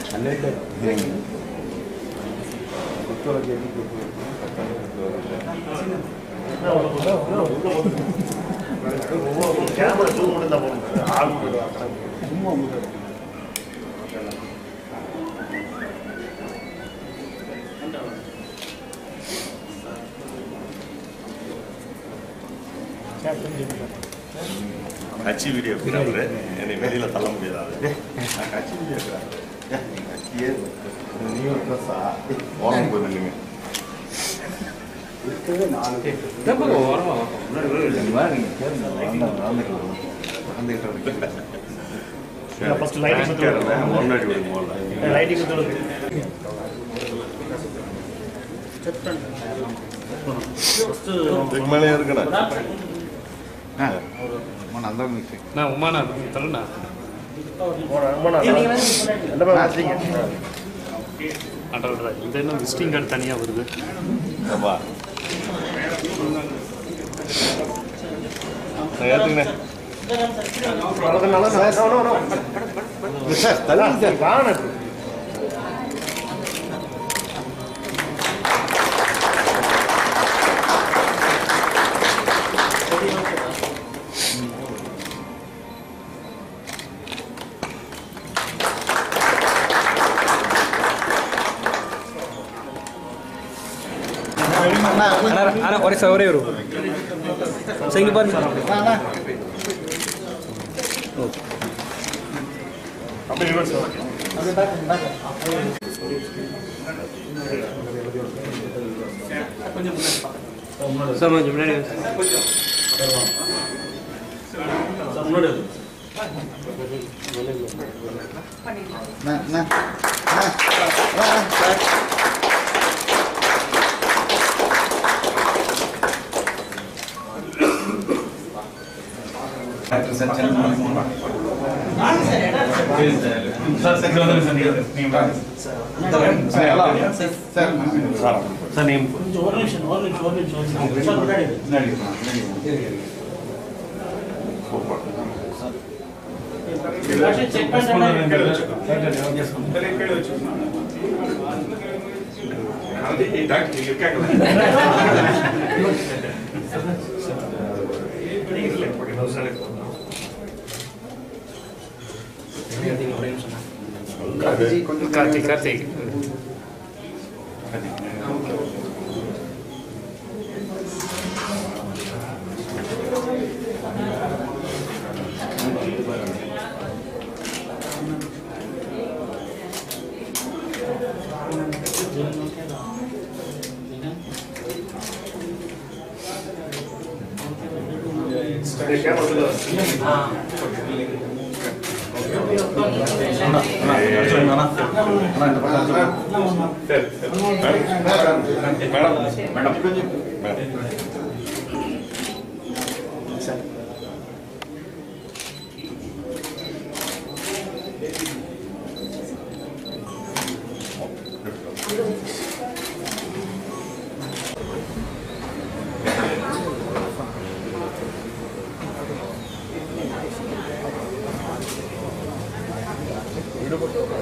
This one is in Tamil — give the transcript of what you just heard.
கேமரா ஜூம் மட்டும் தான் போகணும் ஆள் கட்சி வீடியோ எடுக்கிறாரு என்னை வெளியில தள்ள முடியாது நான் கட்சி வீடியோ எடுக்கிறேன் கட்சியே நீ ஒரு ட்ரெஸ்ஸா ஓரம் போய் நில்லுங்க First lighting மட்டும் முன்னாடி விடுங்க முதல்ல லைட்டிங் கொடுத்து இதுக்கு மேலே இருக்கணும் நான் உமானா தரேண்ணா அடடா இந்த என்ன விசிட்டிங் கார்டு தனியாக வருது ஆமா நான் ஏத்துக்கினேன் அண்ணா ஒரே சார் ஒரே ஒரு சரிங்க பாருங்க அப்படியே reverse வா. சார் கொஞ்சம் முன்னாடி கொஞ்சம் ஒரு நிமிஷம் ஒரு நிமிஷம் ஒரு நிமிஷம் ஒரு நிமிஷம் சார் முன்னாடி செக் கார்த்திக் கார்த்திக் விடுபட்டு